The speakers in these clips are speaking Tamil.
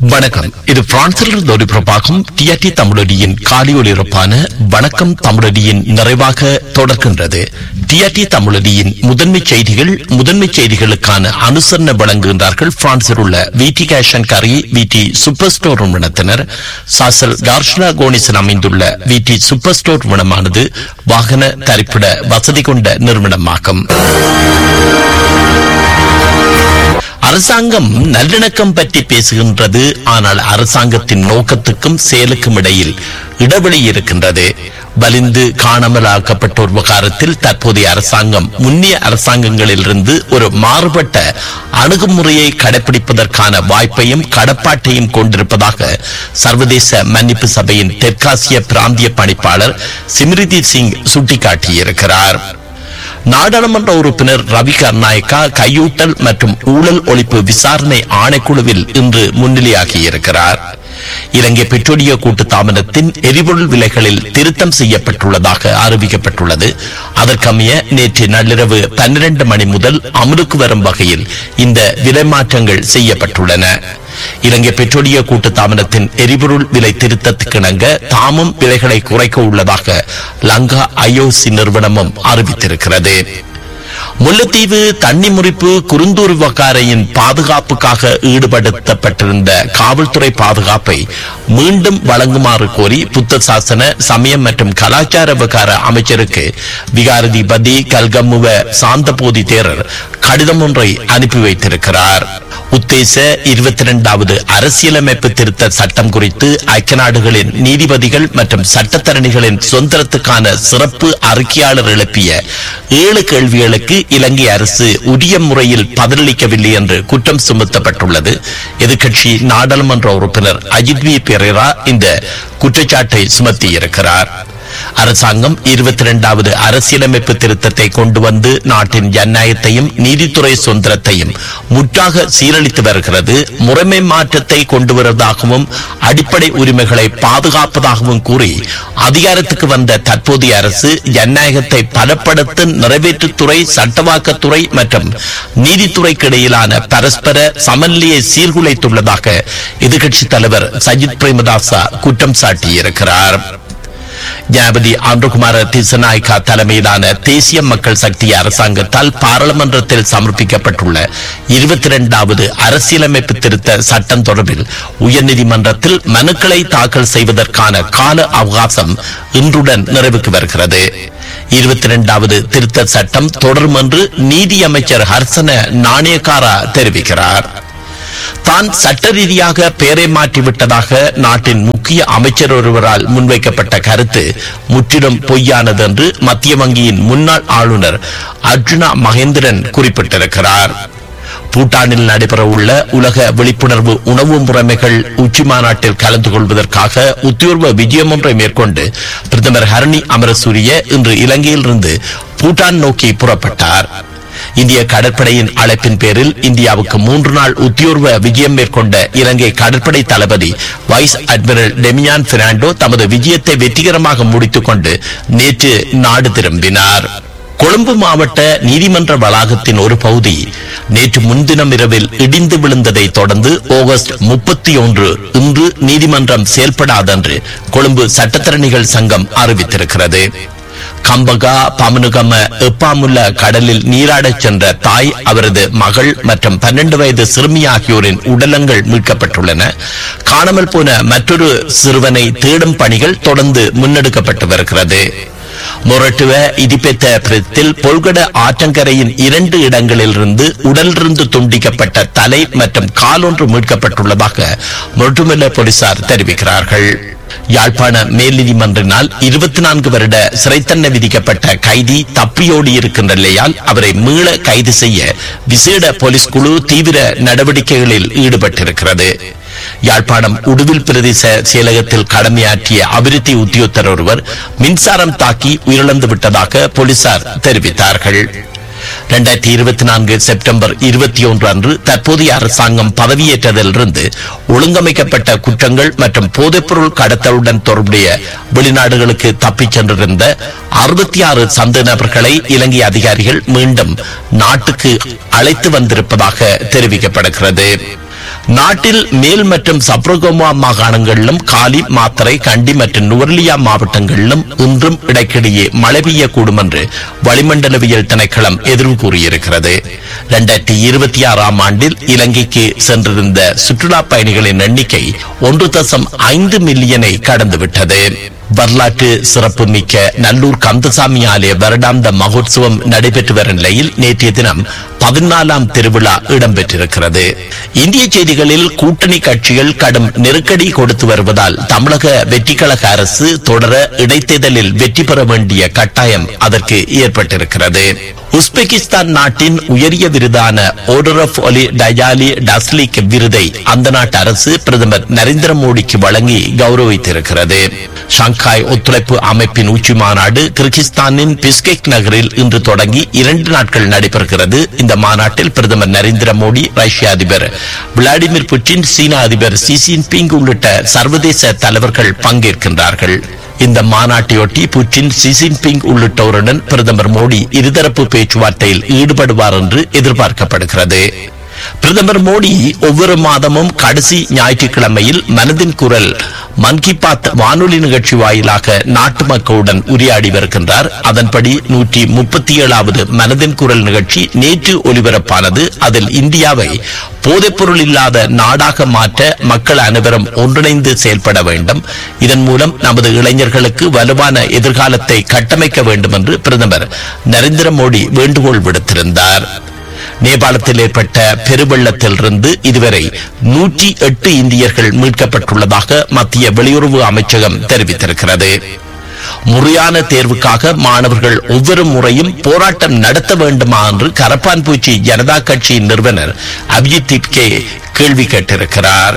வணக்கம் இது பிரான்சிலிருந்து ஒளிபரப்பாகும் டிஆர்டி தமிழொலியின் காலை ஒளிபரப்பான வணக்கம் தமிழொலியின் நிறைவாக தொடர்கின்றது டிஆர்டி தமிழொலியின் முதன்மை செய்திகள் முதன்மை செய்திகளுக்கான அனுசரணை வழங்குகின்றார்கள் பிரான்சில் உள்ள விடி கேஷன் கரி விடி சூப்பர் ஸ்டோர் நிறுவனத்தினர் சாசல் டார்ஷனா கோனிஸில் அமைந்துள்ள விடி சூப்பர் ஸ்டோர் நிறுவனமானது வாகன தரிப்பிட வசதி கொண்ட நிறுவனமாகும் அரசாங்கம் நல்லிணக்கம் பற்றி பேசுகின்றது ஆனால் அரசாங்கத்தின் நோக்கத்துக்கும் செயலுக்கும் இடையில் இடைவெளி இருக்கின்றது வலிந்து காணாமல் ஆக்கப்பட்டோர் விவகாரத்தில் தற்போதைய அரசாங்கம் முன்னிய அரசாங்கங்களிலிருந்து ஒரு மாறுபட்ட அணுகுமுறையை கடைபிடிப்பதற்கான வாய்ப்பையும் கடப்பாட்டையும் கொண்டிருப்பதாக சர்வதேச மன்னிப்பு சபையின் தெற்காசிய பிராந்திய பணிப்பாளர் சிம்ரிதி சிங் சுட்டிக்காட்டியிருக்கிறார் நாடாளுமன்ற உறுப்பினர் ரவி கர்நாயக்கா கையூட்டல் மற்றும் ஊழல் ஒழிப்பு விசாரணை ஆணைக்குழுவில் இன்று முன்னிலையாகியிருக்கிறார் இலங்கை பெட்ரோலிய கூட்டு தாமதத்தின் எரிபொருள் விலைகளில் திருத்தம் செய்யப்பட்டுள்ளதாக அறிவிக்கப்பட்டுள்ளது அதற்கமைய நேற்று நள்ளிரவு பன்னிரண்டு மணி முதல் அமலுக்கு வரும் வகையில் இந்த விலை மாற்றங்கள் செய்யப்பட்டுள்ளன இலங்கை பெட்ரோலிய கூட்டு தாமதத்தின் எரிபொருள் விலை திருத்தத்துக்கிணங்க தாமும் விலைகளை குறைக்க உள்ளதாக லங்கா ஐஓசி நிறுவனமும் அறிவித்திருக்கிறது முல்லைத்தீவு தண்ணி முறிப்பு குறுந்தூர் வகாரையின் பாதுகாப்புக்காக ஈடுபடுத்தப்பட்டிருந்த காவல்துறை பாதுகாப்பை மீண்டும் வழங்குமாறு கோரி புத்த சாசன சமயம் மற்றும் கலாச்சார விகார அமைச்சருக்கு விகாரதிபதி கல்கம்முவ சாந்தபோதி தேரர் கடிதம் ஒன்றை அனுப்பி வைத்திருக்கிறார் உத்தேச இருபத்தி இரண்டாவது அரசியலமைப்பு திருத்த சட்டம் குறித்து ஐக்கிய நாடுகளின் நீதிபதிகள் மற்றும் சட்டத்தரணிகளின் சுதந்திரத்துக்கான சிறப்பு அறிக்கையாளர் எழுப்பிய ஏழு கேள்விகளுக்கு இலங்கை அரசு உரிய முறையில் பதிலளிக்கவில்லை என்று குற்றம் சுமத்தப்பட்டுள்ளது எதிர்க்கட்சி நாடாளுமன்ற உறுப்பினர் அஜித் வி பெரேரா இந்த குற்றச்சாட்டை சுமத்தியிருக்கிறார் அரசாங்கம் இருபத்தி இரண்டாவது அரசியலமைப்பு திருத்தத்தை கொண்டு வந்து நாட்டின் ஜனநாயகத்தையும் நீதித்துறை சுதந்திரத்தையும் முற்றாக சீரழித்து வருகிறது முறைமை மாற்றத்தை கொண்டு வருவதாகவும் அடிப்படை உரிமைகளை பாதுகாப்பதாகவும் கூறி அதிகாரத்துக்கு வந்த தற்போதைய அரசு ஜனநாயகத்தை பலப்படுத்தும் நிறைவேற்றுத்துறை சட்டவாக்கத்துறை மற்றும் நீதித்துறைக்கு இடையிலான பரஸ்பர சமநிலையை சீர்குலைத்துள்ளதாக எதிர்க்கட்சித் தலைவர் சஜித் பிரேமதாசா குற்றம் சாட்டியிருக்கிறார் ஜனாபதி ஆண்டுகுமார திசநாயக்கா தலைமையிலான தேசிய மக்கள் சக்தி அரசாங்கத்தால் பாராளுமன்றத்தில் சமர்ப்பிக்கப்பட்டுள்ள இருபத்தி இரண்டாவது அரசியலமைப்பு திருத்த சட்டம் தொடர்பில் உயர்நீதிமன்றத்தில் மனுக்களை தாக்கல் செய்வதற்கான கால அவகாசம் இன்றுடன் நிறைவுக்கு வருகிறது இருபத்தி இரண்டாவது திருத்த சட்டம் தொடரும் என்று நீதி அமைச்சர் ஹர்சன நாணயக்காரா தெரிவிக்கிறார் தான் சட்ட ரீதியாக பெயரை மாற்றிவிட்டதாக நாட்டின் முக்கிய அமைச்சர் ஒருவரால் முன்வைக்கப்பட்ட கருத்து முற்றிலும் பொய்யானது என்று மத்திய வங்கியின் முன்னாள் ஆளுநர் அர்ஜுனா மகேந்திரன் குறிப்பிட்டிருக்கிறார் பூட்டானில் நடைபெறவுள்ள உலக விழிப்புணர்வு உணவு முறைமைகள் உச்சி மாநாட்டில் கலந்து கொள்வதற்காக உத்தியோர்வ விஜயம் ஒன்றை மேற்கொண்டு பிரதமர் ஹரணி அமரசூரிய இன்று இலங்கையிலிருந்து பூட்டான் நோக்கி புறப்பட்டார் இந்திய கடற்படையின் அழைப்பின் பேரில் இந்தியாவுக்கு மூன்று நாள் உத்தியோர்வ விஜயம் மேற்கொண்ட இலங்கை கடற்படை தளபதி வைஸ் அட்மிரல் டெமியான் பெர்னாண்டோ தமது விஜயத்தை வெற்றிகரமாக முடித்துக் கொண்டு நேற்று நாடு திரும்பினார் கொழும்பு மாவட்ட நீதிமன்ற வளாகத்தின் ஒரு பகுதி நேற்று முன்தினம் இரவில் இடிந்து விழுந்ததை தொடர்ந்து ஆகஸ்ட் முப்பத்தி ஒன்று இன்று நீதிமன்றம் செயல்படாதென்று கொழும்பு சட்டத்தரணிகள் சங்கம் அறிவித்திருக்கிறது கம்பகா பமனுகம எப்பாமுள்ள கடலில் நீராடச் சென்ற தாய் அவரது மகள் மற்றும் பன்னெண்டு வயது சிறுமி ஆகியோரின் உடலங்கள் மீட்கப்பட்டுள்ளன காணாமல் போன மற்றொரு சிறுவனை தேடும் பணிகள் தொடர்ந்து முன்னெடுக்கப்பட்டு வருகிறது மொரட்டுவ இடிப்பெத்த பிரத்தில் பொல்கட ஆற்றங்கரையின் இரண்டு இடங்களிலிருந்து உடலிருந்து துண்டிக்கப்பட்ட தலை மற்றும் காலொன்று மீட்கப்பட்டுள்ளதாக மொரட்டுமல்ல போலீசார் தெரிவிக்கிறார்கள் யாழ்ப்பாண மேல் நீதிமன்றினால் இருபத்தி நான்கு வருட சிறை தண்டனை விதிக்கப்பட்ட கைதி தப்பியோடி இருக்கின்ற நிலையால் அவரை மீள கைது செய்ய விசேட போலீஸ் குழு தீவிர நடவடிக்கைகளில் ஈடுபட்டிருக்கிறது யாழ்ப்பாணம் உடுவில் பிரதேச செயலகத்தில் கடமையாற்றிய அபிவிருத்தி உத்தியோகத்தர் ஒருவர் மின்சாரம் தாக்கி உயிரிழந்து விட்டதாக போலீசார் தெரிவித்தார்கள் இரண்டாயிரத்தி இருபத்தி நான்கு செப்டம்பர் இருபத்தி ஒன்று அன்று தற்போதைய அரசாங்கம் பதவியேற்றதிலிருந்து ஒழுங்கமைக்கப்பட்ட குற்றங்கள் மற்றும் போதைப்பொருள் கடத்தலுடன் தொடர்புடைய வெளிநாடுகளுக்கு தப்பிச் சென்றிருந்த அறுபத்தி ஆறு சந்த நபர்களை இலங்கை அதிகாரிகள் மீண்டும் நாட்டுக்கு அழைத்து வந்திருப்பதாக தெரிவிக்கப்படுகிறது நாட்டில் மேல் மற்றும் சப்ரகோமா மாகாணங்களிலும் காலி மாத்தரை கண்டி மற்றும் நுவர்லியா மாவட்டங்களிலும் இன்றும் இடைக்கிடையே மழை பெய்யக்கூடும் என்று வளிமண்டலவியல் திணைக்களம் எதிர்வு கூறியிருக்கிறது இரண்டாயிரத்தி இருபத்தி ஆறாம் ஆண்டில் இலங்கைக்கு சென்றிருந்த சுற்றுலா பயணிகளின் எண்ணிக்கை ஒன்று தசம் ஐந்து மில்லியனை கடந்துவிட்டது வரலாற்று சிறப்புமிக்க நல்லூர் கந்தசாமி ஆலய வருடாந்த மகோத்சவம் நடைபெற்று வரும் நிலையில் நேற்றைய தினம் பதினாலாம் திருவிழா இடம்பெற்றிருக்கிறது இந்திய செய்திகளில் கூட்டணி கட்சிகள் கடும் நெருக்கடி கொடுத்து வருவதால் தமிழக வெற்றி கழக அரசு தொடர இடைத்தேர்தலில் வெற்றி பெற வேண்டிய கட்டாயம் அதற்கு ஏற்பட்டிருக்கிறது உஸ்பெகிஸ்தான் நாட்டின் உயரிய விருதான ஆர்டர் ஆஃப் ஒலி டயாலி டஸ்லிக் விருதை அந்த நாட்டு அரசு பிரதமர் நரேந்திர மோடிக்கு வழங்கி கௌரவித்திருக்கிறது ஷங்காய் ஒத்துழைப்பு அமைப்பின் உச்சி மாநாடு கிர்கிஸ்தானின் பிஸ்கெக் நகரில் இன்று தொடங்கி இரண்டு நாட்கள் நடைபெறுகிறது இந்த மாநாட்டில் பிரதமர் நரேந்திர மோடி ரஷ்ய அதிபர் விளாடிமிர் புட்டின் சீன அதிபர் சி ஜின்பிங் உள்ளிட்ட சர்வதேச தலைவர்கள் பங்கேற்கின்றார்கள் இந்த மாநாட்டையொட்டி புட்டின் சி ஜின்பிங் உள்ளிட்டோருடன் பிரதமர் மோடி இருதரப்பு பேச்சுவார்த்தையில் ஈடுபடுவார் என்று எதிர்பார்க்கப்படுகிறது பிரதமர் மோடி ஒவ்வொரு மாதமும் கடைசி ஞாயிற்றுக்கிழமையில் மனதின் குரல் மன் கி பாத் வானொலி நிகழ்ச்சி வாயிலாக நாட்டு மக்களுடன் உரையாடி வருகின்றார் அதன்படி நூற்றி முப்பத்தி ஏழாவது மனதின் குரல் நிகழ்ச்சி நேற்று ஒலிபரப்பானது அதில் இந்தியாவை போதைப்பொருள் இல்லாத நாடாக மாற்ற மக்கள் அனைவரும் ஒன்றிணைந்து செயல்பட வேண்டும் இதன் மூலம் நமது இளைஞர்களுக்கு வலுவான எதிர்காலத்தை கட்டமைக்க வேண்டும் என்று பிரதமர் நரேந்திர மோடி வேண்டுகோள் விடுத்திருந்தார் நேபாளத்தில் ஏற்பட்ட பெருவெள்ளத்திலிருந்து இதுவரை நூற்றி எட்டு இந்தியர்கள் மீட்கப்பட்டுள்ளதாக மத்திய வெளியுறவு அமைச்சகம் தெரிவித்திருக்கிறது முறையான தேர்வுக்காக மாணவர்கள் ஒவ்வொரு முறையும் போராட்டம் நடத்த வேண்டுமா என்று கரப்பான்பூச்சி ஜனதா கட்சியின் நிறுவனர் அபிஜித் திப்கே கேள்வி கேட்டிருக்கிறார்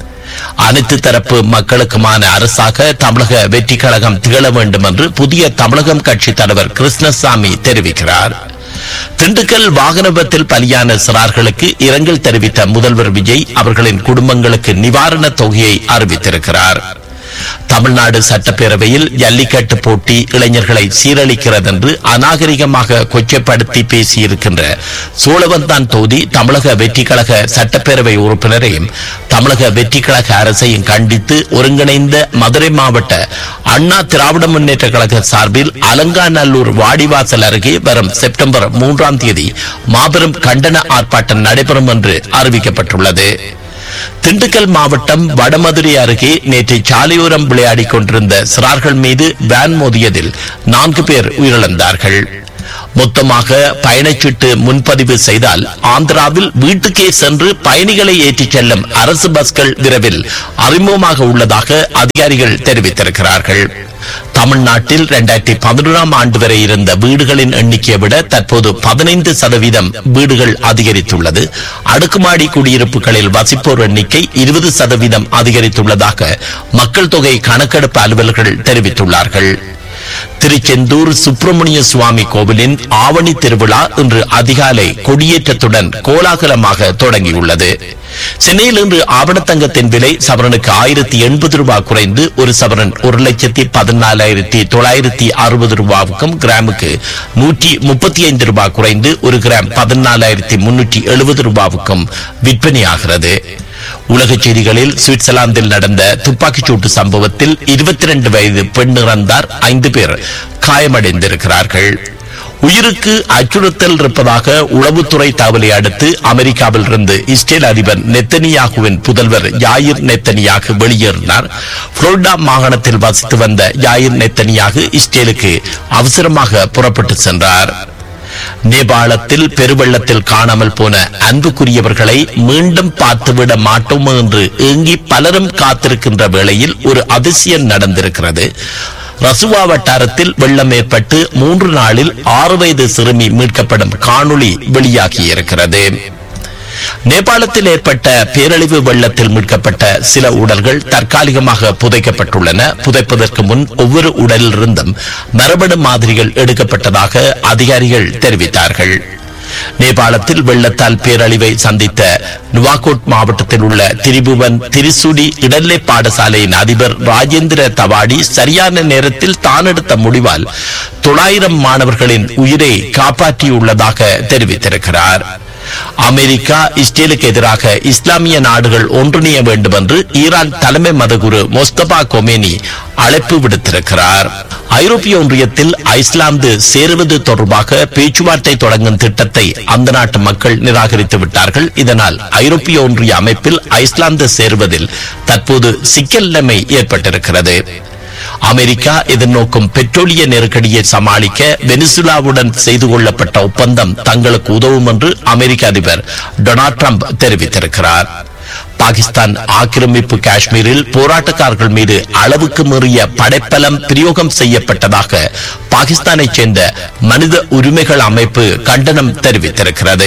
அனைத்து தரப்பு மக்களுக்குமான அரசாக தமிழக வெற்றி கழகம் திகழ வேண்டும் என்று புதிய தமிழகம் கட்சி தலைவர் கிருஷ்ணசாமி தெரிவிக்கிறார் திண்டுக்கல் வாகன விபத்தில் பலியான சிறார்களுக்கு இரங்கல் தெரிவித்த முதல்வர் விஜய் அவர்களின் குடும்பங்களுக்கு நிவாரண தொகையை அறிவித்திருக்கிறார் தமிழ்நாடு சட்டப்பேரவையில் ஜல்லிக்கட்டு போட்டி இளைஞர்களை சீரழிக்கிறது என்று அநாகரிகமாக கொச்சைப்படுத்தி பேசியிருக்கின்ற சோழவந்தான் தொகுதி தமிழக வெற்றி கழக சட்டப்பேரவை உறுப்பினரையும் தமிழக வெற்றி கழக அரசையும் கண்டித்து ஒருங்கிணைந்த மதுரை மாவட்ட அண்ணா திராவிட முன்னேற்ற கழக சார்பில் அலங்காநல்லூர் வாடிவாசல் அருகே வரும் செப்டம்பர் மூன்றாம் தேதி மாபெரும் கண்டன ஆர்ப்பாட்டம் நடைபெறும் என்று அறிவிக்கப்பட்டுள்ளது திண்டுக்கல் மாவட்டம் வடமதுரை அருகே நேற்று சாலையோரம் விளையாடிக் கொண்டிருந்த சிறார்கள் மீது வேன் மோதியதில் நான்கு பேர் உயிரிழந்தார்கள் மொத்தமாக பயணச்சீட்டு முன்பதிவு செய்தால் ஆந்திராவில் வீட்டுக்கே சென்று பயணிகளை ஏற்றிச் செல்லும் அரசு பஸ்கள் விரைவில் அறிமுகமாக உள்ளதாக அதிகாரிகள் தெரிவித்திருக்கிறார்கள் தமிழ்நாட்டில் இரண்டாயிரத்தி பதினொன்றாம் ஆண்டு வரை இருந்த வீடுகளின் எண்ணிக்கையை விட தற்போது பதினைந்து சதவீதம் வீடுகள் அதிகரித்துள்ளது அடுக்குமாடி குடியிருப்புகளில் வசிப்போர் எண்ணிக்கை இருபது சதவீதம் அதிகரித்துள்ளதாக மக்கள் தொகை கணக்கெடுப்பு அலுவலர்கள் தெரிவித்துள்ளார்கள் திருச்செந்தூர் சுப்பிரமணிய சுவாமி கோவிலின் ஆவணி திருவிழா இன்று அதிகாலை கொடியேற்றத்துடன் கோலாகலமாக தொடங்கியுள்ளது சென்னையில் இன்று ஆவணத்தங்கத்தின் விலை சவரனுக்கு ஆயிரத்தி எண்பது ரூபாய் குறைந்து ஒரு சவரன் ஒரு லட்சத்தி பதினாலாயிரத்தி தொள்ளாயிரத்தி அறுபது ரூபாவுக்கும் கிராமுக்கு நூற்றி முப்பத்தி ஐந்து ரூபாய் குறைந்து ஒரு கிராம் பதினாலாயிரத்தி முன்னூற்றி எழுபது ரூபாவுக்கும் விற்பனையாகிறது உலகச் செய்திகளில் சுவிட்சர்லாந்தில் நடந்த துப்பாக்கிச் சூட்டு சம்பவத்தில் இருபத்தி ரெண்டு வயது பெண் இறந்தார் ஐந்து பேர் காயமடைந்திருக்கிறார்கள் உயிருக்கு அச்சுறுத்தல் இருப்பதாக உளவுத்துறை தகவலை அடுத்து அமெரிக்காவில் இருந்து இஸ்ரேல் அதிபர் நெத்தனியாகுவின் புதல்வர் யாயிர் நெத்தனியாகு வெளியேறினார் புளோரிடா மாகாணத்தில் வசித்து வந்த யாயிர் நெத்தனியாகு இஸ்ரேலுக்கு அவசரமாக புறப்பட்டு சென்றார் நேபாளத்தில் பெருவெள்ளத்தில் காணாமல் போன அன்புக்குரியவர்களை மீண்டும் பார்த்துவிட மாட்டோம் என்று ஏங்கி பலரும் காத்திருக்கின்ற வேளையில் ஒரு அதிசயம் நடந்திருக்கிறது ரசுவா வட்டாரத்தில் வெள்ளம் ஏற்பட்டு மூன்று நாளில் ஆறு வயது சிறுமி மீட்கப்படும் காணொளி வெளியாகியிருக்கிறது நேபாளத்தில் ஏற்பட்ட பேரழிவு வெள்ளத்தில் மீட்கப்பட்ட சில உடல்கள் தற்காலிகமாக புதைக்கப்பட்டுள்ளன புதைப்பதற்கு முன் ஒவ்வொரு உடலிலிருந்தும் மரபணு மாதிரிகள் எடுக்கப்பட்டதாக அதிகாரிகள் தெரிவித்தார்கள் நேபாளத்தில் வெள்ளத்தால் பேரழிவை சந்தித்த நுவாகோட் மாவட்டத்தில் உள்ள திரிபுவன் திரிசுடி இடைநிலை பாடசாலையின் அதிபர் ராஜேந்திர தவாடி சரியான நேரத்தில் தான் எடுத்த முடிவால் தொள்ளாயிரம் மாணவர்களின் உயிரை காப்பாற்றியுள்ளதாக தெரிவித்திருக்கிறார் அமெரிக்கா இஸ்ரேலுக்கு எதிராக இஸ்லாமிய நாடுகள் ஒன்றிணைய வேண்டும் என்று ஈரான் தலைமை மதகுரு மொஸ்தபா கொமேனி அழைப்பு விடுத்திருக்கிறார் ஐரோப்பிய ஒன்றியத்தில் ஐஸ்லாந்து சேருவது தொடர்பாக பேச்சுவார்த்தை தொடங்கும் திட்டத்தை அந்த நாட்டு மக்கள் நிராகரித்து விட்டார்கள் இதனால் ஐரோப்பிய ஒன்றிய அமைப்பில் ஐஸ்லாந்து சேருவதில் தற்போது சிக்கல் நிலைமை ஏற்பட்டிருக்கிறது அமெரிக்கா எதிர்நோக்கும் பெட்ரோலிய நெருக்கடியை சமாளிக்க வெனிசுலாவுடன் செய்து கொள்ளப்பட்ட ஒப்பந்தம் தங்களுக்கு உதவும் என்று அமெரிக்க அதிபர் டொனால்ட் ட்ரம்ப் தெரிவித்திருக்கிறார் பாகிஸ்தான் ஆக்கிரமிப்பு காஷ்மீரில் போராட்டக்காரர்கள் மீது அளவுக்கு மீறிய படைப்பலம் பிரயோகம் செய்யப்பட்டதாக பாகிஸ்தானைச் சேர்ந்த மனித உரிமைகள் அமைப்பு கண்டனம் தெரிவித்திருக்கிறது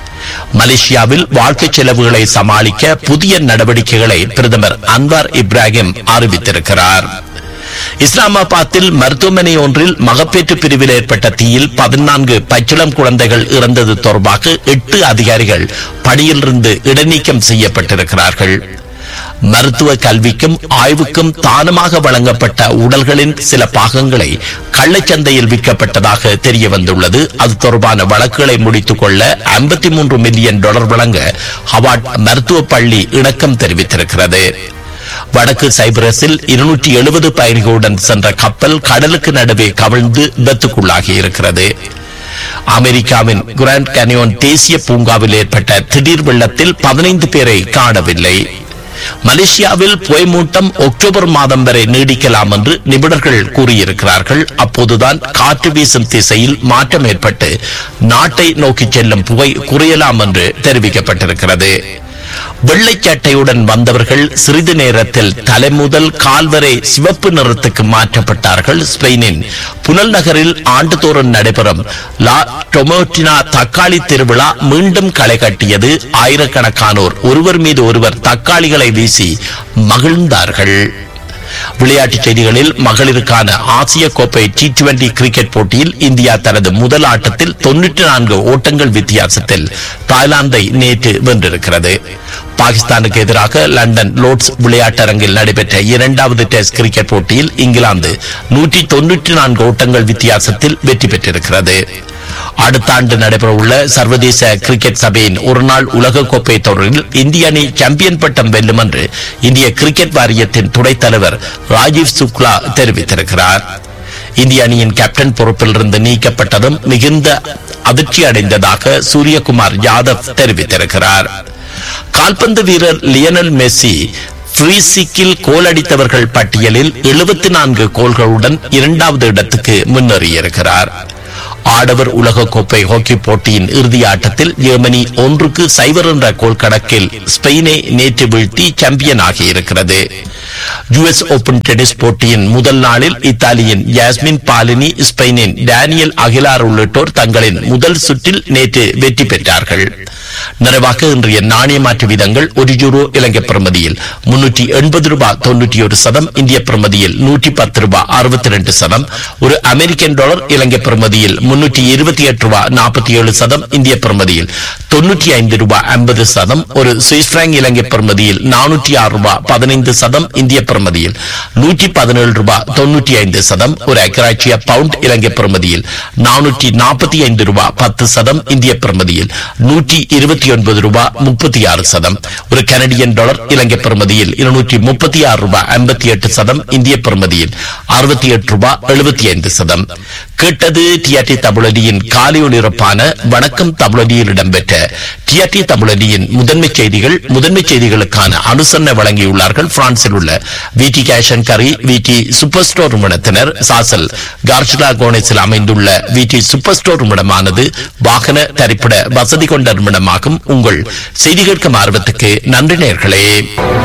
மலேசியாவில் வாழ்க்கை செலவுகளை சமாளிக்க புதிய நடவடிக்கைகளை பிரதமர் அன்வார் இப்ராஹிம் அறிவித்திருக்கிறார் இஸ்லாமாபாத்தில் மருத்துவமனை ஒன்றில் மகப்பேற்று பிரிவில் ஏற்பட்ட தீயில் பதினான்கு பச்சிளம் குழந்தைகள் இறந்தது தொடர்பாக எட்டு அதிகாரிகள் பணியிலிருந்து இடைநீக்கம் செய்யப்பட்டிருக்கிறார்கள் மருத்துவ கல்விக்கும் ஆய்வுக்கும் தானமாக வழங்கப்பட்ட உடல்களின் சில பாகங்களை கள்ளச்சந்தையில் விற்கப்பட்டதாக தெரிய வந்துள்ளது அது தொடர்பான வழக்குகளை முடித்துக் கொள்ள ஐம்பத்தி மூன்று மில்லியன் டாலர் வழங்க ஹவார்ட் மருத்துவ பள்ளி இணக்கம் தெரிவித்திருக்கிறது வடக்கு சைப்ரஸில் இருநூற்றி எழுபது பயணிகளுடன் சென்ற கப்பல் கடலுக்கு நடுவே கவிழ்ந்து விபத்துக்குள்ளாகி இருக்கிறது அமெரிக்காவின் கிராண்ட் கனியோன் தேசிய பூங்காவில் ஏற்பட்ட திடீர் வெள்ளத்தில் பதினைந்து பேரை காணவில்லை மலேசியாவில் புயமூட்டம் அக்டோபர் மாதம் வரை நீடிக்கலாம் என்று நிபுணர்கள் கூறியிருக்கிறார்கள் அப்போதுதான் காற்று வீசும் திசையில் மாற்றம் ஏற்பட்டு நாட்டை நோக்கி செல்லும் புகை குறையலாம் என்று தெரிவிக்கப்பட்டிருக்கிறது வெள்ளைச்சட்டையுடன் வந்தவர்கள் சிறிது நேரத்தில் தலைமுதல் கால்வரை சிவப்பு நிறத்துக்கு மாற்றப்பட்டார்கள் ஸ்பெயினின் புனல் நகரில் ஆண்டுதோறும் நடைபெறும் லா டொமோட்டினா தக்காளி திருவிழா மீண்டும் களை கட்டியது ஆயிரக்கணக்கானோர் ஒருவர் மீது ஒருவர் தக்காளிகளை வீசி மகிழ்ந்தார்கள் விளையாட்டுச் செய்திகளில் மகளிருக்கான ஆசிய கோப்பை டி டுவெண்டி கிரிக்கெட் போட்டியில் இந்தியா தனது முதல் ஆட்டத்தில் தொன்னூற்றி நான்கு ஓட்டங்கள் வித்தியாசத்தில் தாய்லாந்தை நேற்று வென்றிருக்கிறது பாகிஸ்தானுக்கு எதிராக லண்டன் லோர்ட்ஸ் விளையாட்டரங்கில் நடைபெற்ற இரண்டாவது டெஸ்ட் கிரிக்கெட் போட்டியில் இங்கிலாந்து நூற்றி தொன்னூற்றி நான்கு ஓட்டங்கள் வித்தியாசத்தில் வெற்றி பெற்றிருக்கிறது அடுத்த ஆண்டு நடைபெறவுள்ள சர்வதேச கிரிக்கெட் சபையின் ஒருநாள் உலகக்கோப்பை தொடரில் இந்திய அணி சாம்பியன் பட்டம் வெல்லும் என்று இந்திய கிரிக்கெட் வாரியத்தின் துணைத் தலைவர் ராஜீவ் சுக்லா தெரிவித்திருக்கிறார் இந்திய அணியின் கேப்டன் பொறுப்பிலிருந்து நீக்கப்பட்டதும் மிகுந்த அதிர்ச்சி அடைந்ததாக சூரியகுமார் யாதவ் தெரிவித்திருக்கிறார் கால்பந்து வீரர் லியனல் மெஸ்ஸி ஃப்ரீசிக்கில் கோல் அடித்தவர்கள் பட்டியலில் எழுபத்தி நான்கு கோல்களுடன் இரண்டாவது இடத்துக்கு முன்னேறியிருக்கிறார் ஆடவர் உலகக்கோப்பை ஹாக்கி போட்டியின் இறுதி ஆட்டத்தில் ஜெர்மனி ஒன்றுக்கு சைபர் என்ற கோல் கணக்கில் ஸ்பெயினை நேற்று வீழ்த்தி சாம்பியன் ஆகியிருக்கிறது யுஎஸ் ஓபன் டென்னிஸ் போட்டியின் முதல் நாளில் இத்தாலியின் யாஸ்மின் பாலினி ஸ்பெயினின் டேனியல் அகிலார் உள்ளிட்டோர் தங்களின் முதல் சுற்றில் நேற்று வெற்றி பெற்றார்கள் நிறைவாக இன்றைய நாணய மாற்று வீதங்கள் ஒரு யூரோ இலங்கை பிரமதியில் முன்னூற்றி எண்பது ரூபாய் தொன்னூற்றி ஒரு சதம் இந்திய பிரமதியில் நூற்றி பத்து ரூபாய் அறுபத்தி ரெண்டு சதம் ஒரு அமெரிக்கன் டாலர் இலங்கை பிரமதியில் முன்னூற்றி இருபத்தி எட்டு ரூபாய் நாற்பத்தி ஏழு சதம் இந்திய பிரமதியில் தொன்னூற்றி ஐந்து ரூபாய் ஐம்பது சதம் ஒரு சுவிஸ் பிராங்க் இலங்கை பிரமதியில் நானூற்றி ஆறு ரூபாய் பதினைந்து சதம் இந்திய பிரமதியில் நூற்றி பதினேழு ரூபாய் தொன்னூற்றி ஐந்து சதம் ஒரு அக்கராட்சிய பவுண்ட் இலங்கை பிரமதியில் நானூற்றி நாற்பத்தி ஐந்து ரூபாய் பத்து சதம் இந்திய பிரமதியில் நூற்றி இருபத்தி ஒன்பது ரூபாய் முப்பத்தி ஆறு சதம் ஒரு கனடியன் டாலர் இலங்கை பிரமதியில் இருநூற்றி முப்பத்தி ஆறு ரூபாய் ஐம்பத்தி எட்டு சதம் இந்திய பிரமதியில் அறுபத்தி எட்டு ரூபாய் எழுபத்தி ஐந்து சதம் கேட்டது டிஆர்டி தமிழடியின் காலை ஒளிபரப்பான வணக்கம் தமிழடியில் இடம்பெற்ற டிஆர்டி தமிழடியின் முதன்மை செய்திகள் முதன்மை செய்திகளுக்கான அனுசரணை வழங்கியுள்ளார்கள் பிரான்சில் உள்ள விடி கேஷன் கரி விடி சூப்பர் ஸ்டோர் நிறுவனத்தினர் சாசல் கார்ஷிலா கோனேஸில் அமைந்துள்ள விடி சூப்பர் ஸ்டோர் நிறுவனமானது வாகன தரிப்பிட வசதி கொண்ட நிறுவனமாகும் உங்கள் செய்தி கேட்கும் ஆர்வத்துக்கு நன்றி நேர்களே